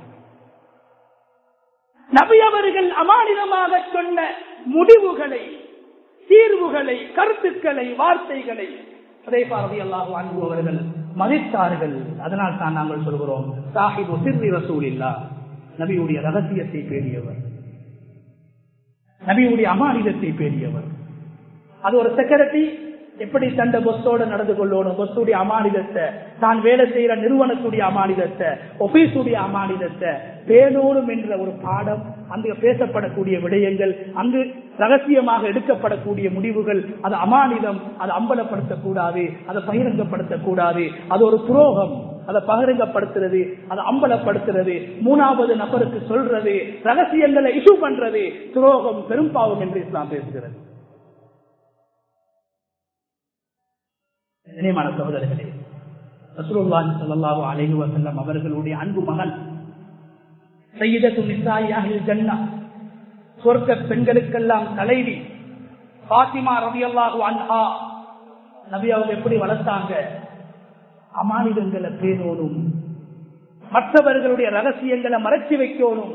நபி அவர்கள் அமானிதமாக சொன்ன முடிவுகளை தீர்வுகளை கருத்துக்களை வார்த்தைகளை உதைப்பாரதி அல்லாஹ் அன்புவர்கள் மதித்தார்கள் அதனால் தான் நாங்கள் சொல்கிறோம் சாஹிபு சிறுவி ரசூல் இல்லா நபியுடைய ரகசியத்தை பேணியவர் நபியுடைய அமானிதத்தை பேணியவர் அது ஒரு செக்ரட்டரி எப்படி தந்த பொஸ்ஸோட நடந்து கொள்ளணும் பொஸ்ஸுடைய அமானிதத்தை தான் வேலை செய்யற நிறுவனத்துடைய அமானிதத்தை ஒபீஸுடைய அமானிதத்தை பேணோடும் என்ற ஒரு பாடம் அங்கு பேசப்படக்கூடிய விடயங்கள் அங்கு ரகசியமாக எடுக்கப்படக்கூடிய முடிவுகள் அது அமானிதம் அதை அம்பலப்படுத்தக்கூடாது அதை பகிரங்கப்படுத்தக்கூடாது அது ஒரு துரோகம் அதை பகிரங்கப்படுத்துறது அதை அம்பலப்படுத்துறது மூணாவது நபருக்கு சொல்றது ரகசியங்களை இஷ்யூ பண்றது துரோகம் பெரும்பாவம் என்று இஸ்லாம் பேசுகிறது நினைமான சகோதரர்களே ரசூலுல்லாஹி ஸல்லல்லாஹு அலைஹி வஸல்லம் அவர்களுடைய அன்பு மகன் சையதத்து நிசாயி அஹ்லில் ஜன்னah சொர்க்க பெண்களுக்கெல்லாம் தலைவி பாத்திமா ரலியல்லாஹு அன்ஹா நபி அவங்க எப்படி வளர்த்தாங்க அமானிதங்களை பேணோனும் மற்றவர்களுடைய ரகசியங்களை மறைச்சி வைக்கணும்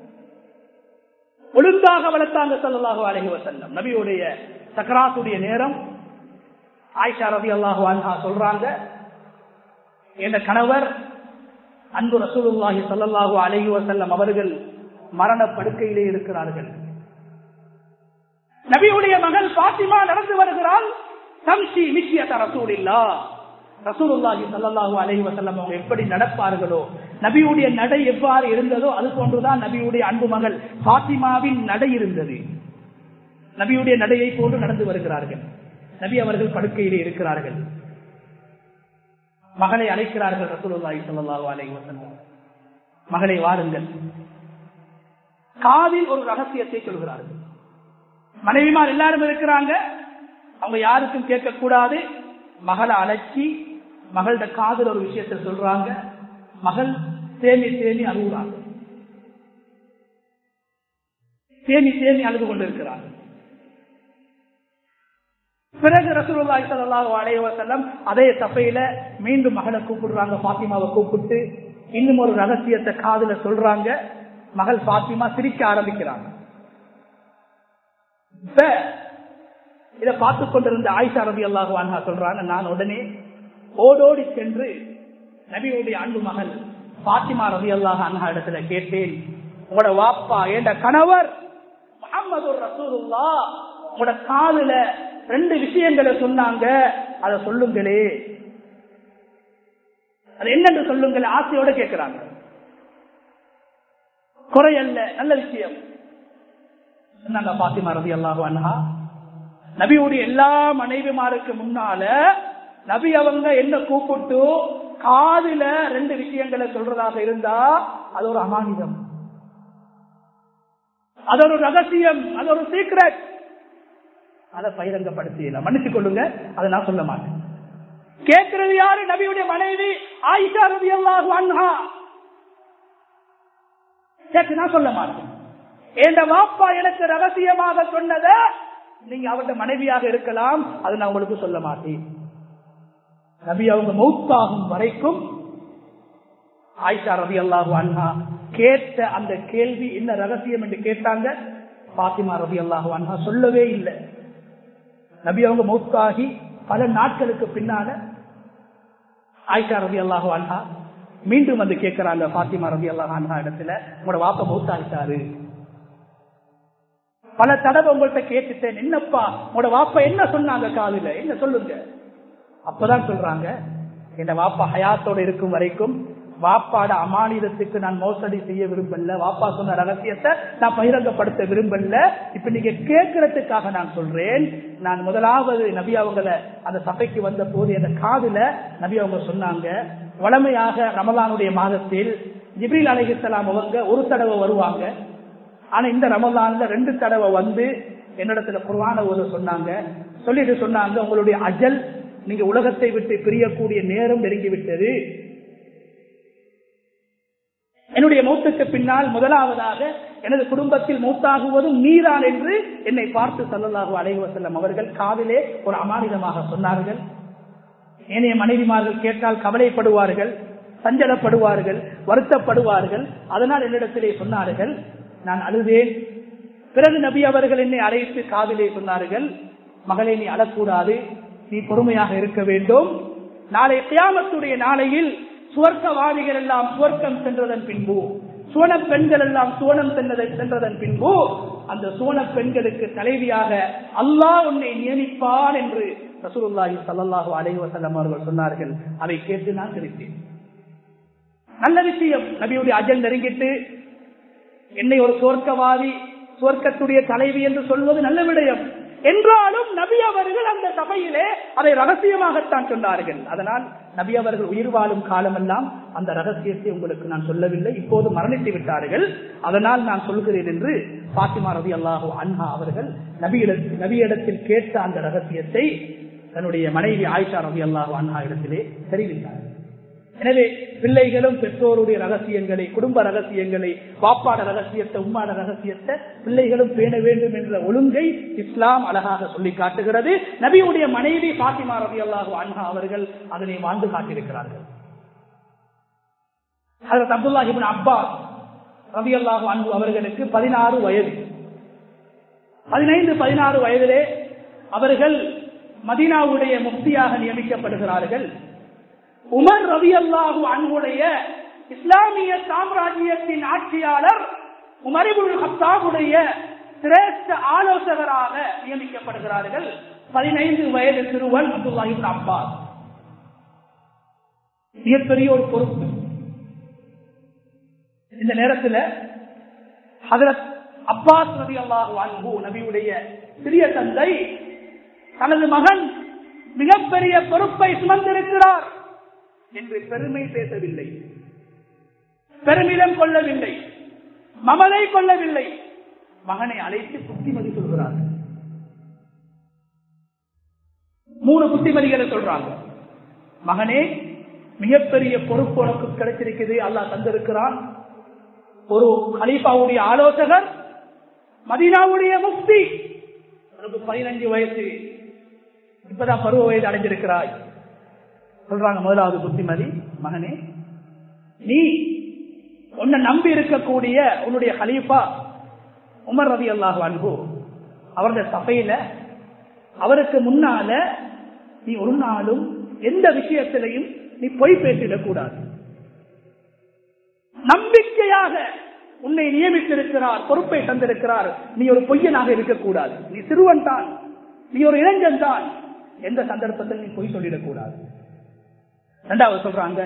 ஒழுங்காக வளர்த்தாங்க சல்லாஹூ அலஹி வசல்லம் நபியுடைய சக்கராத்துடைய நேரம் ஆயிஷா ரவி அல்லாஹு அன்ஹா சொல்றாங்க என்ற கணவர் அன்பு ரசூலுல்லாஹி சல்லாஹூ அலஹி வசல்லம் அவர்கள் மரண படுக்கையிலே இருக்கிறார்கள் நபியுடைய மகள் பாத்திமா நடந்து வருகிறாள் சம்சி மிஷியத்த ரசூல் இல்லா ரசூலுல்லாஹி சல்லாஹூ அலஹி வசல்லம் அவங்க எப்படி நடப்பார்களோ நபியுடைய நடை எவ்வாறு இருந்ததோ அது போன்றுதான் நபியுடைய அன்பு மகள் பாத்திமாவின் நடை இருந்தது நபியுடைய நடையை போன்று நடந்து வருகிறார்கள் நபி அவர்கள் படுக்கையிலே இருக்கிறார்கள் மகளை அழைக்கிறார்கள் ரசூலுல்லாஹி ஸல்லல்லாஹு அலைஹி வஸல்லம் மகளை வாருங்கள் காதில் ஒரு ரகசியத்தை சொல்கிறார்கள் மனைவிமார் எல்லாரும் இருக்கிறாங்க அவங்க யாருக்கும் கேட்கக்கூடாது மகளை அழைச்சி மகளோட காதல் ஒரு விஷயத்த சொல்றாங்க மகள் தேமி தேமி அழுகுறாங்க தேமி தேமி அழுது கொண்டிருக்கிறாங்க பிறகு ரசூலுல்லாஹி ஸல்லல்லாஹு அலைஹி வஸல்லம் அதே சபையில மீண்டும் மகளை கூப்பிடுறாங்க பாத்திமாவை கூப்பிட்டு இன்னும் ஒரு ரகசியத்தை காதுல சொல்றாங்க மகள் பாத்திமா சிரிக்க ஆரம்பிக்கிறாங்க இப்ப இத பார்த்து கொண்டிருந்த ஆயிஷா ரபி அல்லாஹு அன்ஹா சொல்றாங்க நான் உடனே ஓடோடி சென்று நபியுடைய அன்பு மகள் பாத்திமா ரபி அல்லாஹ் அன்ஹா இடத்துல கேட்டேன் உங்களோட வாப்பா என்ற கணவர் முகமது ரசூலுல்லா உங்களோட காதுல ரெண்டு விஷயங்களை சொன்னாங்க அதை சொல்லுங்களே அது என்னன்னு சொல்லுங்கள் ஆசையோட கேட்கிறாங்க குறையல்ல நல்ல விஷயம் சொன்னாங்க பாத்திமா ரவி அல்லாஹு அண்ணா நபியுடைய எல்லா மனைவிமாருக்கு முன்னால நபி அவங்க என்ன கூப்பிட்டு காதுல ரெண்டு விஷயங்களை சொல்றதாக இருந்தா அது ஒரு அமானிதம் அது ஒரு ரகசியம் அது ஒரு சீக்ரெட் அதை பகிரங்கப்படுத்தியல மன்னிச்சு கொள்ளுங்க அதை நான் சொல்ல மாட்டேன் கேட்கிறது யாரு நபியுடைய மனைவி ஆயிஷா ரவி அல்லாஹு அன்ஹா கேட்டு நான் சொல்ல மாட்டேன் என் வாப்பா எனக்கு ரகசியமாக சொன்னத நீங்க அவருடைய மனைவியாக இருக்கலாம் அதை நான் உங்களுக்கு சொல்ல மாட்டேன் நபி அவங்க மௌத்தாகும் வரைக்கும் ஆயிஷா ரவி அல்லாஹு அன்ஹா கேட்ட அந்த கேள்வி என்ன ரகசியம் என்று கேட்டாங்க பாத்திமா ரவி அல்லாஹு அன்ஹா சொல்லவே இல்லை நபி அவங்க மௌத்தாகி பல நாட்களுக்கு பின்னால ஆயிஷா ரவி அல்லாஹு அன்ஹா மீண்டும் வந்து கேட்கிறாங்க பாத்திமா ரவி அல்லாஹ் அன்ஹா இடத்துல உங்களோட வாப்ப மௌத்தாகிட்டாரு பல தடவை உங்கள்கிட்ட கேட்டுட்டேன் என்னப்பா உங்களோட வாப்பா என்ன சொன்னாங்க காதுல என்ன சொல்லுங்க அப்பதான் சொல்றாங்க என் வாப்பா ஹயாத்தோட இருக்கும் வரைக்கும் வாப்பாட அமானிதத்துக்கு நான் மோசடி செய்ய விரும்பல வாப்பா சொன்ன ரகசியத்தை நான் பகிரங்கப்படுத்த விரும்பல இப்ப நீங்க கேட்கறதுக்காக நான் சொல்றேன் நான் முதலாவது நபி அவங்கள அந்த சபைக்கு வந்த போது என் காதுல நபி அவங்க சொன்னாங்க வளமையாக ரமலானுடைய மாதத்தில் ஜிப்ரீல் அலைஹிஸ்லாம் அவங்க ஒரு தடவை வருவாங்க ஆனா இந்த ரமலான்ல ரெண்டு தடவை வந்து என்னிடத்துல குர்வான ஓத சொன்னாங்க சொல்லிட்டு சொன்னாங்க உங்களுடைய அஜல் நீங்க உலகத்தை விட்டு பிரியக்கூடிய நேரம் நெருங்கி விட்டது என்னுடைய மௌத்துக்கு பின்னால் முதலாவதாக எனது குடும்பத்தில் மௌத்தாகுவதும் நீதான் என்று என்னை பார்த்து சல்லல்லாஹு அலைஹி வஸல்லம் அவர்கள் காதிலே ஒரு அமானிதமாக சொன்னார்கள் ஏனைய மனைவிமார்கள் கேட்டால் கவலைப்படுவார்கள் சஞ்சலப்படுவார்கள் வருத்தப்படுவார்கள் அதனால் என்னிடத்திலே சொன்னார்கள் நான் அழுதேன் பிறகு நபி அவர்கள் என்னை அழைத்து காதிலே சொன்னார்கள் மகளே நீ அழக்கூடாது நீ பொறுமையாக இருக்க வேண்டும் நாளை கியாமத்துடைய நாளையில் சுவர்க்கவாதிகள் எல்லாம் சுவர்க்கம் சென்றதன் பின்பு சுவன பெண்கள் எல்லாம் சுவனம் சென்றதை- சென்றதன் பின்பு அந்த சுவன பெண்களுக்கு தலைவியாக அல்லாஹ் உன்னை நியமிப்பான் என்று ரசூலுல்லாஹி ஸல்லல்லாஹு அலைஹி வஸல்லம் அவர்கள் சொன்னார்கள் அதை கேட்டு நான் சிரித்தேன் நல்ல விஷயம் நபியுடைய அஜல் நெருங்கிட்டு என்னை ஒரு சுவர்க்கவாதி சுவர்க்கத்துடைய தலைவி என்று சொல்வது நல்ல விடயம் என்றாலும் நபி அவர்கள் அந்த சபையிலே அதை ரகசியமாகத்தான் சொன்னார்கள் அதனால் நபி அவர்கள் உயிர் வாழும் காலமெல்லாம் அந்த ரகசியத்தை உங்களுக்கு நான் சொல்லவில்லை இப்போது மரணித்து விட்டார்கள் அதனால் நான் சொல்கிறேன் என்று பாத்திமா ரவி அல்லாஹூ அன்ஹா அவர்கள் நபியிடத்தில் நபியிடத்தில் கேட்ட அந்த ரகசியத்தை தன்னுடைய மனைவி ஆயிஷா ரவி அல்லாஹூ அன்ஹா இடத்திலே தெரிவித்தார்கள் எனவே பிள்ளைகளும் பெற்றோருடைய ரகசியங்களை குடும்ப ரகசியங்களை பாப்பாட ரகசியத்தை உம்மாட ரகசியத்தை பிள்ளைகளும் பேண வேண்டும் என்ற ஒழுங்கை இஸ்லாம் அழகாக சொல்லி காட்டுகிறது நபியுடைய மனைவி பாத்திமா ரவி அல்லாஹு அன்ஹா அவர்கள் அதனை வாழ்ந்து காட்டியிருக்கிறார்கள் அதற்கு அப்துல்லாஹிபின் அப்பாஸ் ரவி அல்லாஹு அன்பு அவர்களுக்கு பதினாறு வயது பதினைந்து பதினாறு வயதிலே அவர்கள் மதீனாவுடைய முக்தியாக நியமிக்கப்படுகிறார்கள் உமர் ரவி அல்லாஹு அன்புடைய இஸ்லாமிய சாம்ராஜ்யத்தின் ஆட்சியாளர் உமரிபுல் ஹத்தாவுடைய சிரேஷ்ட ஆலோசகராக நியமிக்கப்படுகிறார்கள் பதினைந்து வயது சிறுவன் அப்துல்லாஹிபின் அப்பாஸ் மிகப்பெரிய ஒரு பொறுப்பு இந்த நேரத்தில் ஹதரத் அப்பாஸ் நபி அல்லாஹு அன்பு நபியுடைய சிறிய தந்தை தனது மகன் மிகப்பெரிய பொறுப்பை சுமந்திருக்கிறார் என்று பெருமை பேசவில்லை பெருமிதம் கொள்ளவில்லை மமதை கொள்ளவில்லை மகனை அழைத்து புத்திமதி சொல்கிறார் மூணு புத்திமதிகளை சொல்றாங்க மகனே மிகப்பெரிய பொறுப்பு உனக்கு கிடைச்சிருக்குது அல்லாஹ் தந்திருக்கிறான் ஒரு கலீஃபாவுடைய ஆலோசகர் மதீனாவுடைய முக்தி உனக்கு பதினஞ்சு வயசு இப்பதான் பருவ வயது அடைஞ்சிருக்கிறாய் சொல்றாங்க முதலாவது புத்திமதி மகனே நீ உன்னை நம்பி இருக்கக்கூடிய உன்னுடைய ஹலீஃபா உமர் ரவி அல்லாஹ் அன்பு அவருடைய சபையில அவருக்கு முன்னால நீ ஒரு நாளும் எந்த விஷயத்திலையும் நீ பொய் பேசிடக் கூடாது நம்பிக்கையாக உன்னை நியமித்திருக்கிறார் பொறுப்பை தந்திருக்கிறார் நீ ஒரு பொய்யனாக இருக்கக்கூடாது நீ சிறுவன் தான் நீ ஒரு இளைஞன் தான் எந்த சந்தர்ப்பத்தில் நீ பொய் சொல்லிடக்கூடாது இரண்டாவது சொல்றாங்க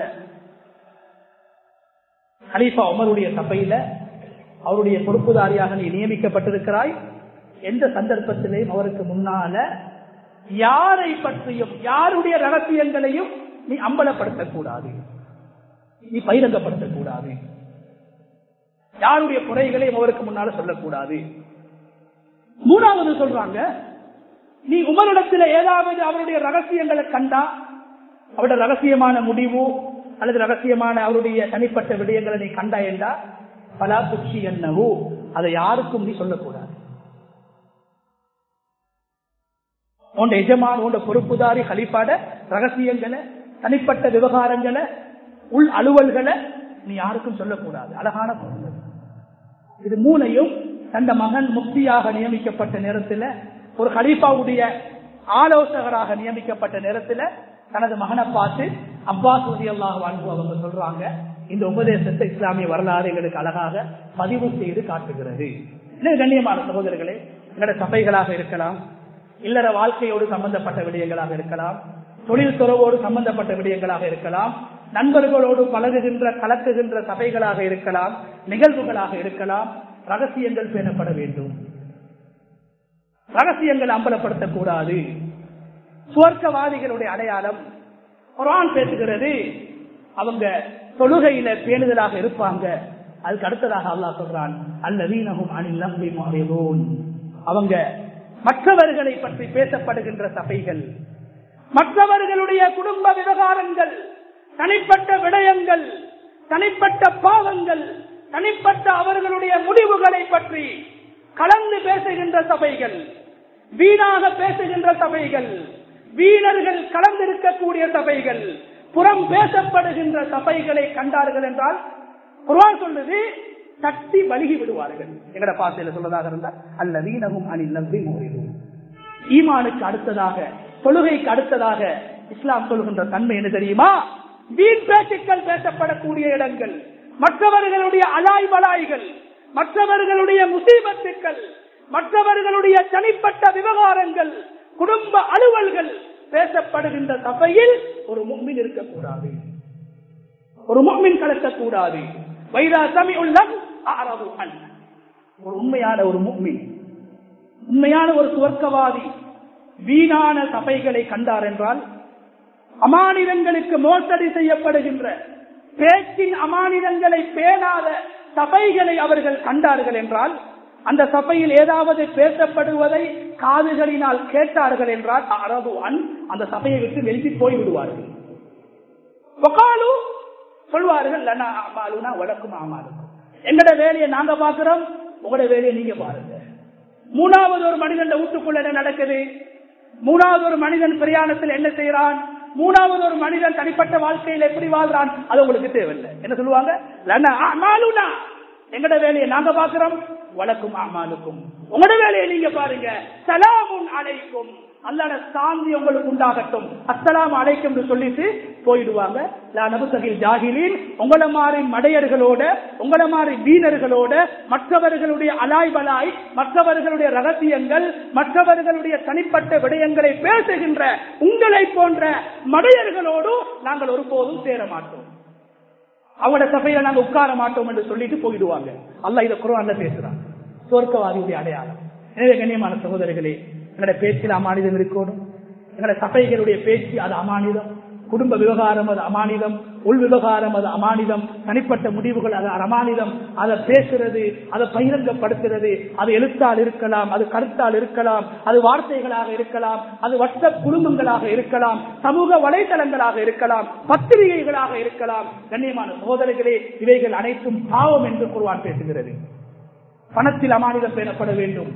ஹலீஃபா உமருடைய சபையில அவருடைய பொறுப்புதாரியாக நீ நியமிக்கப்பட்டிருக்கிறாய் எந்த சந்தர்ப்பத்திலையும் அவருக்கு முன்னால யாரை பற்றியும் யாருடைய ரகசியங்களையும் நீ அம்பலப்படுத்தக்கூடாது நீ பகிரங்கப்படுத்தக்கூடாது யாருடைய குறைகளையும் அவருக்கு முன்னால சொல்லக்கூடாது மூணாவது சொல்றாங்க நீ உமரிடத்தில் ஏதாவது அவருடைய ரகசியங்களை கண்டா அவருடைய ரகசியமான முடிவு அல்லது ரகசியமான அவருடைய தனிப்பட்ட விடயங்களை நீ கண்டா என்றா பலா துச்சி என்னவோ அதை யாருக்கும் நீ சொல்லக்கூடாது உண்ட எஜமான உண்ட பொறுப்புதாரி ஹலிப்பாட ரகசியங்களை தனிப்பட்ட விவகாரங்களை உள் அலுவல்களை நீ யாருக்கும் சொல்லக்கூடாது அழகான பொருள் இது மூணையும் தந்த மகன் முக்தியாக நியமிக்கப்பட்ட நேரத்தில் ஒரு ஹலீஃபாவுடைய ஆலோசகராக நியமிக்கப்பட்ட நேரத்தில் தனது மகனை பார்த்து அப்பாஸ் உதவி அல்லாஹ் வாழ்வு அவங்க சொல்றாங்க இந்த உபதேசத்தை இஸ்லாமிய வரலாறு எங்களுக்கு அழகாக பதிவு செய்து காட்டுகிறது என்ன கண்ணியமான சகோதரர்களே எங்களோட சபைகளாக இருக்கலாம் இல்லற வாழ்க்கையோடு சம்பந்தப்பட்ட விடயங்களாக இருக்கலாம் தொழில் துறவோடு சம்பந்தப்பட்ட விடயங்களாக இருக்கலாம் நண்பர்களோடு பழகுகின்ற கலக்குகின்ற சபைகளாக இருக்கலாம் நிகழ்வுகளாக இருக்கலாம் ரகசியங்கள் பேணப்பட வேண்டும் ரகசியங்கள் அம்பலப்படுத்தக்கூடாது சுவர்க்கவாதிகளுடைய அடையாளம் குரான் பேசுகிறது அவங்க தொழுகையில பேணுதலாக இருப்பாங்க அதுக்கு அடுத்ததாக அல்லாஹ் சொல்றான் அல்லதீனஹும் அனில் லஹ்வி முஅரிதூன் அவங்க மற்றவர்களை பற்றி பேசப்படுகின்ற சபைகள் மற்றவர்களுடைய குடும்ப விவகாரங்கள் தனிப்பட்ட விடயங்கள் தனிப்பட்ட பாவங்கள் தனிப்பட்ட அவர்களுடைய முடிவுகளை பற்றி கலந்து பேசுகின்ற சபைகள் வீணாக பேசுகின்ற சபைகள் வீணர்கள் கலந்திருக்கக்கூடிய சபைகள் புறம் பேசப்படுகின்ற சபைகளை கண்டார்கள் என்றால் குர்ஆன் சொல்லுது தட்டி வலிகி விடுவார்கள் எங்கட பாசையில சொல்வதாக இருந்தால் அல்ல வீணகும் அணில் நம்பி மூறிடும் ஈமானுக்கு அடுத்ததாக தொழுகைக்கு அடுத்ததாக இஸ்லாம் சொல்கின்ற தன்மை என்ன தெரியுமா வீண் பேச்சுக்கள் பேசப்படக்கூடிய இடங்கள் மற்றவர்களுடைய அலாய் பலாய்கள் மற்றவர்களுடைய முசீபத்துக்கள் மற்றவர்களுடைய தனிப்பட்ட விவகாரங்கள் குடும்ப அலுவல்கள் பேசப்படுகின்ற சபையில் ஒரு முக்மின் இருக்கக்கூடாது ஒரு முக்மின் கலக்கக்கூடாது வைரா சமி உள்ளம் ஆரவு அன் ஒரு உண்மையான ஒரு முக்மின் உண்மையான ஒரு சுவர்க்கவாதி வீணான சபைகளை கண்டார் என்றால் அமானிதங்களுக்கு மோசடி செய்யப்படுகின்ற பேச்சின் அமானிதங்களை பேணாத சபைகளை அவர்கள் கண்டார்கள் என்றால் அந்த சபையில் ஏதாவது பேசப்படுவதை காதுகளினால் கேட்டார்கள் என்றால் அரபு அன் அந்த சபையை விட்டு வெளியே போய் விடுவார்கள் ஒகாலு சொல்வார்கள் லனா அமாலுனா வழக்கும் அமாலுக்கும் எங்கட வேலையை நாங்க பாக்குறோம் உங்களோட வேலையை நீங்க பாருங்க மூணாவது ஒரு மனிதன் வீட்டுக்குள்ள என்ன நடக்குது மூணாவது ஒரு மனிதன் பிரயாணத்தில் என்ன செய்யறான் மூணாவது ஒரு மனிதன் தனிப்பட்ட வாழ்க்கையில் எப்படி வாழ்றான் அது உங்களுக்கு தேவையில்லை என்ன சொல்லுவாங்க லனா அமாலுனா எங்கட வேலையை நாங்க பாக்குறோம் வழக்கும் அமாலுக்கும் உங்களோட வேலையை நீங்க பாருங்க சலாமுன் அலைக்கும் அல்லாட சாந்தி உங்களுக்கு உண்டாகட்டும் அஸ்ஸலாம் அலைக்கும் சொல்லிட்டு போயிடுவாங்க நபுசகில் ஜாகிலின் உங்களை மாதிரி மடையர்களோட உங்களை மாதிரி வீணர்களோட மற்றவர்களுடைய அலாய் பலாய் மற்றவர்களுடைய ரகசியங்கள் மற்றவர்களுடைய தனிப்பட்ட விடயங்களை பேசுகின்ற உங்களை போன்ற மடையர்களோடு நாங்கள் ஒருபோதும் சேர மாட்டோம் அவங்களோட சபையில நாங்க உட்கார மாட்டோம் என்று சொல்லிட்டு போயிடுவாங்க அல்ல இதை குரான்ல பேசுறான் சொர்க்கவாதியுடைய அடையாளம் எனவே கண்ணியமான சகோதரர்களே எங்களுடைய பேச்சில் அமானிதம் இருக்கணும் எங்களுடைய சபைகளுடைய பேச்சு அது அமானிதம் குடும்ப விவகாரம் அது அமானிதம் உள் விவகாரம் அது அமானிதம் தனிப்பட்ட முடிவுகள் அது அமானிதம் அதை பேசுறது அதை பகிரங்கப்படுத்துறது அது எழுத்தால் இருக்கலாம் அது கருத்தால் இருக்கலாம் அது வார்த்தைகளாக இருக்கலாம் அது வட்ட குடும்பங்களாக இருக்கலாம் சமூக வலைதளங்களாக இருக்கலாம் பத்திரிகைகளாக இருக்கலாம் கண்ணியமான சகோதரர்களே இவைகள் அனைத்தும் பாவம் என்று குருவான் பேசுகிறது பணத்தில் அமானிதம் பேணப்பட வேண்டும்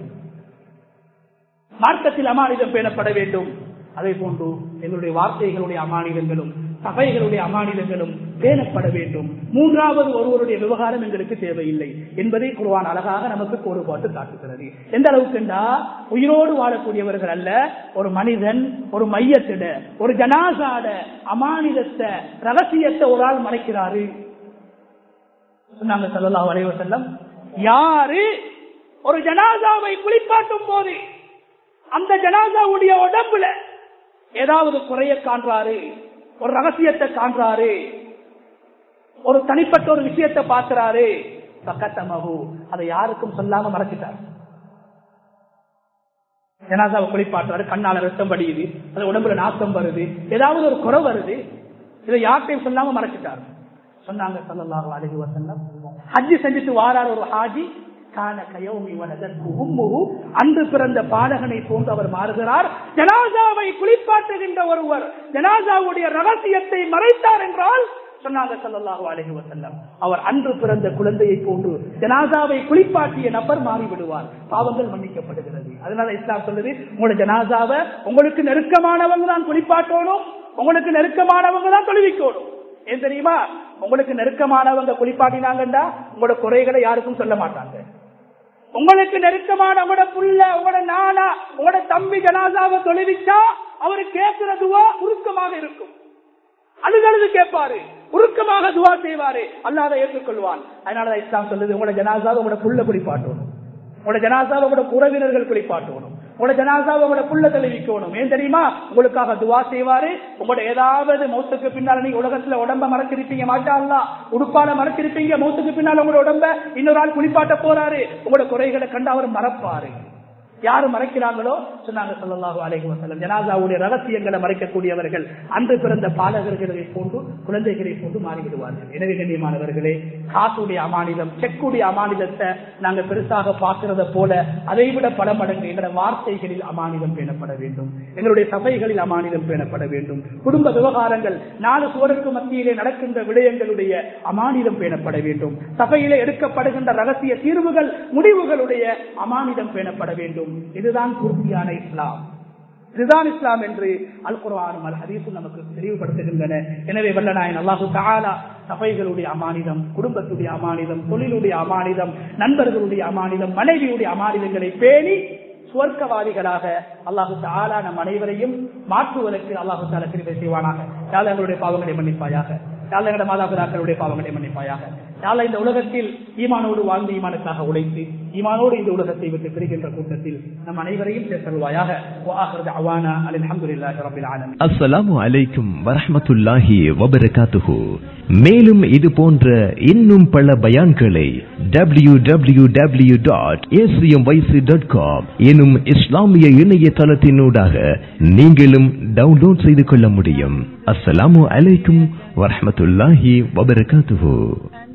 மார்க்கத்தில் அமானிதம் பேணப்பட வேண்டும் அதே போன்று எங்களுடைய வார்த்தைகளுடைய அமானிதங்களும் சபைகளுடைய அமானிதங்களும் பேணப்பட வேண்டும் மூன்றாவது ஒருவருடைய விவகாரம் எங்களுக்கு தேவையில்லை என்பதை குருவான் அழகாக நமக்கு கோடுபாட்டு காட்டுகிறது எந்த அளவுக்கு என்றா உயிரோடு வாழக்கூடியவர்கள் அல்ல ஒரு மனிதன் ஒரு மையத்திட ஒரு ஜனாசாட அமானிதத்தை ரகசியத்தை ஒரு ஆள் மறைக்கிறாரு சொன்னாங்க சல்லா வளைவ செல்லம் யாரு ஒரு ஜனாசாவை குளிப்பாட்டும் போது அந்த ஜனாசாவுடைய உடம்புல ஏதாவது குறைய காண்றாரு ஒரு ரகசியத்தை காண்றாரு ஒரு தனிப்பட்ட ஒரு விஷயத்தை பார்க்கிறாரு பக்கத்தமகு அதை யாருக்கும் சொல்லாம மறைச்சிட்டார் ஜனாசாவை குளிப்பாட்டுறாரு கண்ணால ரத்தம் படியுது அது உடம்புல நாத்தம் வருது ஏதாவது ஒரு குறை வருது இதை யார்கிட்டையும் சொல்லாம மறைச்சிட்டார் சொன்னாங்க சல்லாஹு அலஹி வசல்லம் ஹஜ்ஜி செஞ்சுட்டு வாரார் ஒரு ஹாஜி கான கயோமி வலதற்கு உம்முகு அன்று பிறந்த பாலகனை போன்று அவர் மாறுகிறார் ஜனாசாவை குளிப்பாட்டுகின்ற ஒருவர் ஜனாசாவுடைய ரகசியத்தை மறைத்தார் என்றால் சொன்னாங்க சல்லாஹு அலஹி வசல்லம் அவர் அன்று பிறந்த குழந்தையை போன்று ஜனாசாவை குளிப்பாட்டிய நபர் மாறிவிடுவார் பாவங்கள் மன்னிக்கப்படுகிறது அதனால இஸ்லாம் சொல்லுது உங்களோட ஜனாசாவை உங்களுக்கு நெருக்கமானவங்க தான் குளிப்பாட்டணும் உங்களுக்கு நெருக்கமானவங்க தான் தொழுவிக்கணும் ஏன் தெரியுமா உங்களுக்கு நெருக்கமானவங்க குளிப்பாட்டினாங்கண்டா உங்களோட குறைகளை யாருக்கும் சொல்ல மாட்டாங்க உங்களுக்கு நெருக்கமான உங்களோட புள்ள உங்களோட நானா உங்களோட தம்பி ஜனாசாவை தொழுவிச்சா அவரு கேட்கிற துவா உருக்கமாக இருக்கும் அழுதழுது கேட்பாரு உருக்கமாக துவா செய்வாரு அல்லாத ஏற்றுக்கொள்வான் அதனாலதான் இஸ்லாம் சொல்லுது உங்களோட ஜனாசாவை உங்களோட புள்ள குளிப்பாட்டணும் உங்களோட ஜனாசாவை உங்களோட உறவினர்கள் குளிப்பாட்டணும் உங்களோட ஜனாசாவை உங்களோட புள்ள தெளிவிக்கணும் ஏன் தெரியுமா உங்களுக்காக துவா செய்வாரு உங்களோட ஏதாவது மௌத்துக்கு பின்னால நீங்க உலகத்துல உடம்ப மறைச்சிருப்பீங்க மாட்டா உடுப்பால மறைச்சிருப்பீங்க மௌத்துக்கு பின்னால உங்களோட உடம்ப இன்னொரு ஆள் குளிப்பாட்ட போறாரு உங்களோட குறைகளை கண்டு அவர் மறப்பாரு யாரு மறைக்கிறாங்களோ சொன்னாங்க சொல்லலாஹு அலைஹி வஸல்லம் ஜனாசாவுடைய ரகசியங்களை மறைக்கக்கூடியவர்கள் அன்று பிறந்த பாலகர்களை போன்று குழந்தைகளை போன்று மாறிவிடுவார்கள் எனவே கண்ணியமானவர்களே காசுடைய அமானிதம் செக்குடைய அமானிதத்தை நாங்க பெருசாக பார்க்கிறத போல அதைவிட பல மடங்கு எங்களோட வார்த்தைகளில் அமானிதம் பேணப்பட வேண்டும் எங்களுடைய சபைகளில் அமானிதம் பேணப்பட வேண்டும் குடும்ப விவகாரங்கள் நாலு சுவருக்கு மத்தியிலே நடக்கின்ற விடயங்களுடைய அமானிதம் பேணப்பட வேண்டும் சபையிலே எடுக்கப்படுகின்ற ரகசிய தீர்வுகள் முடிவுகளுடைய அமானிதம் பேணப்பட வேண்டும் இதுதான் பூர்த்தியான இஸ்லாம் இதுதான் இஸ்லாம் என்று அல் குர்ஆனும் அல் ஹதீஸும் நமக்கு தெளிவுபடுத்துகின்றன எனவே வல்லநாயன் அல்லாஹு தஆலா சபைகளுடைய அமானிதம் குடும்பத்துடைய அமானிதம் தொழிலுடைய அமானிதம் நண்பர்களுடைய அமானிதம் மனைவியுடைய அமானிதங்களை பேணி சுவர்க்கவாதிகளாக அல்லாஹு தாலா நம் அனைவரையும் மாற்றுவதற்கு அல்லாஹு தாலா கிருபை செய்வானாக யாழ் எங்களுடைய பாவங்களை மன்னிப்பாயாக யாழ் எங்களுடைய மாதாபிதாக்களுடைய பாவங்களை மன்னிப்பாயாக யாழ் இந்த உலகத்தில் ஈமானோடு வாழ்ந்து ஈமானுக்காக உழைத்து ஈமானோடு இந்த உலகத்தை விட்டு பிரிகின்ற கூட்டத்தில் நம் அனைவரையும் சேர்த்தருவாயாக அவானா அலமதுல்லாஹி ரபில் ஆலமீன் அஸ்ஸலாமு அலைக்கும் வரஹ்மத்துல்லாஹி வபரகாத்துஹு மேலும் இது போன்ற இன்னும் பல பயான்களை W W W dot dot com எனும் இஸ்லாமிய இணையதளத்தினூடாக நீங்களும் டவுன்லோட் செய்து கொள்ள முடியும் அஸ்ஸலாமு அலைக்கும் வரஹ்மத்துல்லாஹி வபரகாத்துஹு